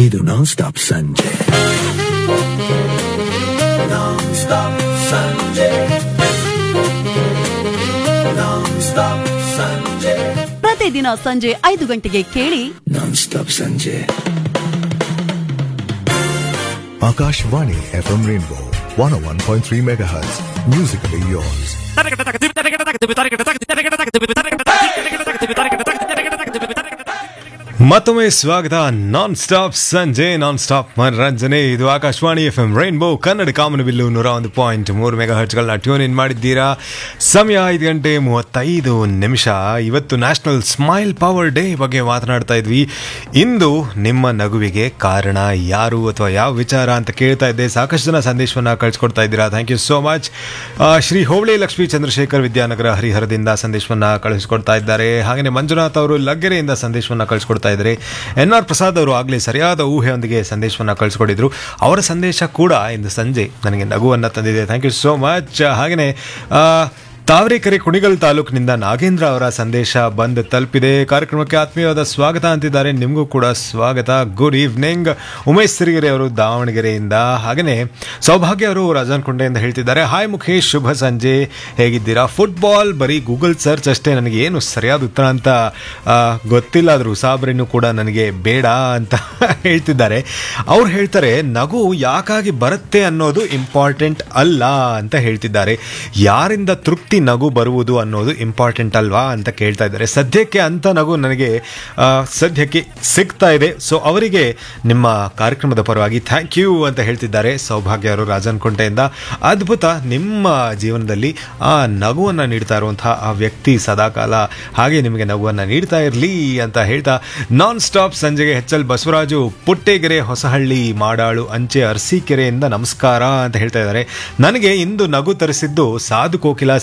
ಇದು ನಾನ್ ಸ್ಟಾಪ್ ಸಂಜೆ ನಾನ್ ಸ್ಟಾಪ್ ಸಂಜೆ ನಾನ್ ಸ್ಟಾಪ್ ಸಂಜೆ ಪ್ರತಿದಿನ ಸಂಜೆ ಐದು ಗಂಟೆಗೆ ಕೇಳಿ ನಾನ್ ಸ್ಟಾಪ್ ಸಂಜೆ Akashvani FM Rainbow 101.3 MHz. Musically yours. ಮತ್ತೊಮ್ಮೆ ಸ್ವಾಗತ ನಾನ್ ಸ್ಟಾಪ್ ಸಂಜೆ ನಾನ್ ಸ್ಟಾಪ್ ಮನರಂಜನೆ ಇದು Akashvani F M rainbow Kannada ಕಾಮನಬಿಲ್ಲು ನೂರ ಒಂದು ಪಾಯಿಂಟ್ ಮೂರು ಮೆಗಾ ಹರ್ಟ್ಗಳನ್ನ ಟ್ಯೂನ್ ಇನ್ ಮಾಡಿದ್ದೀರಾ ಸಮಯ ಐದು ಗಂಟೆ ಮೂವತ್ತೈದು ನಿಮಿಷ ಇವತ್ತು ನ್ಯಾಷನಲ್ ಸ್ಮೈಲ್ ಪವರ್ ಡೇ ಬಗ್ಗೆ ಮಾತನಾಡ್ತಾ ಇದ್ವಿ ಇಂದು ನಿಮ್ಮ ನಗುವಿಗೆ ಕಾರಣ ಯಾರು ಅಥವಾ ಯಾವ ವಿಚಾರ ಅಂತ ಕೇಳ್ತಾ ಇದ್ದೆ ಸಾಕಷ್ಟು ಜನ ಸಂದೇಶವನ್ನ ಕಳಿಸ್ಕೊಡ್ತಾ ಇದ್ದೀರಾ thank you so much Shri ಹೋಬಳಿ ಲಕ್ಷ್ಮೀ ಚಂದ್ರಶೇಖರ್ ವಿದ್ಯಾನಗರ ಹರಿಹರದಿಂದ ಸಂದೇಶವನ್ನ ಕಳಿಸ್ಕೊಡ್ತಾ ಇದ್ದಾರೆ ಹಾಗೆಯೇ ಮಂಜುನಾಥ್ ಅವರು ಲಗ್ಗೆರೆಯಿಂದ ಸಂದೇಶವನ್ನ ಕಳಿಸ್ಕೊಡ್ತಾ ಇದ್ದಾರೆ ಎನ್ ಆರ್ ಪ್ರಸಾದ್ ಅವರು ಆಗಲೇ ಸರಿಯಾದ ಊಹೆಯೊಂದಿಗೆ ಸಂದೇಶವನ್ನ ಕಳಿಸ್ಕೊಟ್ಟಿದ್ರು ಅವರ ಸಂದೇಶ ಕೂಡ ಇಂದು ಸಂಜೆ ನನಗೆ ನಗುವನ್ನ ತಂದಿದೆ ಥ್ಯಾಂಕ್ ಯು ಸೋ ಮಚ್ ಹಾಗೆಯೇ ಆ, ತಾವರೆಕೆರೆ ಕುಣಿಗಲ್ ತಾಲೂಕಿನಿಂದ ನಾಗೇಂದ್ರ ಅವರ ಸಂದೇಶ ಬಂದು ತಲುಪಿದೆ ಕಾರ್ಯಕ್ರಮಕ್ಕೆ ಆತ್ಮೀಯವಾದ ಸ್ವಾಗತ ಅಂತಿದ್ದಾರೆ ನಿಮಗೂ ಕೂಡ ಸ್ವಾಗತ ಗುಡ್ ಈವ್ನಿಂಗ್ ಉಮೇಶ್ ಸಿರಿಗೆರೆ ಅವರು ದಾವಣಗೆರೆಯಿಂದ ಹಾಗೆಯೇ ಸೌಭಾಗ್ಯ ಅವರು ರಾಜನ್ಕೊಂಡೆಯಿಂದ ಹೇಳ್ತಿದ್ದಾರೆ ಹಾಯ್ ಮುಖೇಶ್ ಶುಭ ಸಂಜೆ ಹೇಗಿದ್ದೀರಾ ಫುಟ್ಬಾಲ್ ಬರೀ ಗೂಗಲ್ ಸರ್ಚ್ ಅಷ್ಟೇ ನನಗೆ ಏನು ಸರಿಯಾದ ಉತ್ತರ ಅಂತ ಆ, ಗೊತ್ತಿಲ್ಲ ಆದರೂ ಸಾಬ್ರೇನು ಕೂಡ ನನಗೆ ಬೇಡ ಅಂತ ಹೇಳ್ತಿದ್ದಾರೆ ಅವ್ರು ಹೇಳ್ತಾರೆ ನಗು ಯಾಕಾಗಿ ಬರುತ್ತೆ ಅನ್ನೋದು ಇಂಪಾರ್ಟೆಂಟ್ ಅಲ್ಲ ಅಂತ ಹೇಳ್ತಿದ್ದಾರೆ ಯಾರಿಂದ ತೃಪ್ತಿ ನಗು ಬರುವುದು ಅನ್ನೋದು ಇಂಪಾರ್ಟೆಂಟ್ ಅಲ್ವಾ ಅಂತ ಕೇಳ್ತಾ ಇದ್ದಾರೆ ಸದ್ಯಕ್ಕೆ ಅಂತ ನಗು ನನಗೆ ಆ, ಸದ್ಯಕ್ಕೆ ಸಿಗ್ತಾ ಇದೆ ಸೊ ಅವರಿಗೆ ನಿಮ್ಮ ಕಾರ್ಯಕ್ರಮದ ಪರವಾಗಿ ಥ್ಯಾಂಕ್ ಯು ಅಂತ ಹೇಳ್ತಿದ್ದಾರೆ ಸೌಭಾಗ್ಯ ಅವರು ರಾಜನ್ಕೊಂಟೆಯಿಂದ ಅದ್ಭುತ ನಿಮ್ಮ ಜೀವನದಲ್ಲಿ ಆ ನಗುವನ್ನು ನೀಡ್ತಾ ಇರುವಂತಹ ಆ ವ್ಯಕ್ತಿ ಸದಾಕಾಲ ಹಾಗೆ ನಿಮಗೆ ನಗುವನ್ನು ನೀಡ್ತಾ ಇರಲಿ ಅಂತ ಹೇಳ್ತಾ ನಾನ್ ಸ್ಟಾಪ್ ಸಂಜೆಗೆ ಎಚ್ ಎಲ್ ಬಸವರಾಜು ಪುಟ್ಟೆಗೆರೆ ಹೊಸಹಳ್ಳಿ ಮಾಡಾಳು ಅಂಚೆ ಅರಸೀಕೆರೆಯಿಂದ ನಮಸ್ಕಾರ ಅಂತ ಹೇಳ್ತಾ ಇದ್ದಾರೆ ನನಗೆ ಇಂದು ನಗು ತರಿಸಿದ್ದು ಸಾಧು ಕೋಕಿಲ